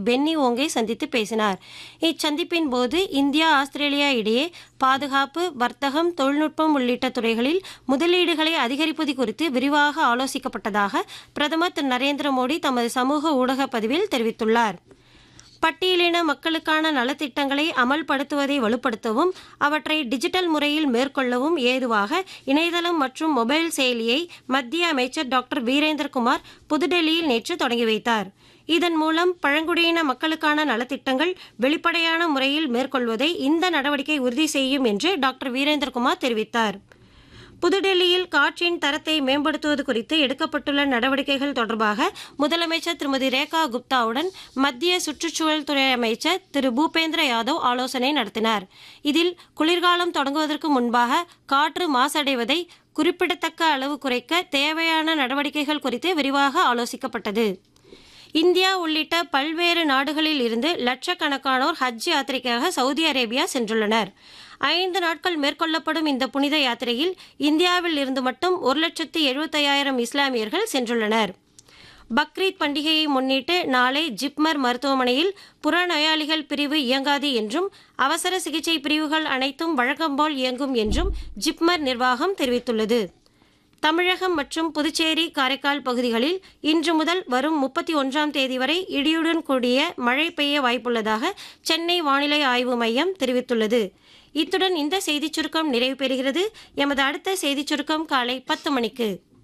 Penney ஓங்கை சந்தித்து பேசினார் இச்சந்திப்பின் போது இந்தியா ஆஸ்திரேலியா இடையே பாதுகாப்பு வர்த்தகம் தொழில்நுட்பம் உள்ளிட்ட துறைகளில் முதலீடுகளை அதிகரிப்பது குறித்து விரிவாக ஆலோசிக்கப்பட்டதாக பிரதமர் திரு நரேந்திர மோடி தமது சமூக ஊடக பதிவில் தெரிவித்துள்ளார் பட்டியலின மக்களுக்கான நலத்திட்டங்களை அமல்படுத்துவதை வலுப்படுத்தவும் அவற்றை டிஜிட்டல் முறையில் மேற்கொள்ளவும் ஏதுவாக இணையதளம் மற்றும் மொபைல் செயலியை மத்திய அமைச்சர் டாக்டர் வீரேந்திரகுமார் புதுடெல்லியில் நேற்று தொடங்கி வைத்தார் இதன் மூலம் பழங்குடியின மக்களுக்கான நலத்திட்டங்கள் வெளிப்படையான முறையில் மேற்கொள்வதை இந்த நடவடிக்கை உறுதி செய்யும் என்று டாக்டர் வீரேந்திரகுமார் தெரிவித்தார் புதுடெல்லியில் காற்றின் தரத்தை மேம்படுத்துவது குறித்து எடுக்கப்பட்டுள்ள நடவடிக்கைகள் தொடர்பாக முதலமைச்சர் திருமதி ரேகா குப்தாவுடன் மத்திய சுற்றுச்சூழல் துறை அமைச்சர் திரு பூபேந்திர யாதவ் ஆலோசனை நடத்தினார் இதில் குளிர்காலம் தொடங்குவதற்கு முன்பாக காற்று மாசடைவதை குறிப்பிடத்தக்க அளவு குறைக்க தேவையான நடவடிக்கைகள் குறித்து விரிவாக ஆலோசிக்கப்பட்டது இந்தியா உள்ளிட்ட பல்வேறு நாடுகளில் இருந்து லட்சக்கணக்கானோர் ஹஜ் யாத்திரைக்காக சவுதி அரேபியா சென்றுள்ளனர் ஐந்து நாட்கள் மேற்கொள்ளப்படும் இந்த புனித யாத்திரையில் இந்தியாவில் இருந்து மட்டும் ஒரு லட்சத்து எழுபத்தையாயிரம் இஸ்லாமியர்கள் சென்றுள்ளனர் பக்ரீத் பண்டிகையை முன்னிட்டு நாளை ஜிப்மர் மருத்துவமனையில் புறநோயாளிகள் பிரிவு இயங்காது என்றும் அவசர சிகிச்சை பிரிவுகள் அனைத்தும் வழக்கம்போல் இயங்கும் என்றும் ஜிப்மர் நிர்வாகம் தெரிவித்துள்ளது தமிழகம் மற்றும் புதுச்சேரி காரைக்கால் பகுதிகளில் இன்று முதல் வரும் முப்பத்தி ஒன்றாம் தேதி வரை இடியுடன் கூடிய மழை பெய்ய வாய்ப்புள்ளதாக சென்னை வானிலை ஆய்வு மையம் தெரிவித்துள்ளது இத்துடன் இந்த செய்திச் சுருக்கம் நிறைவு பெறுகிறது எமது அடுத்த செய்திச் சுருக்கம் காலை பத்து மணிக்கு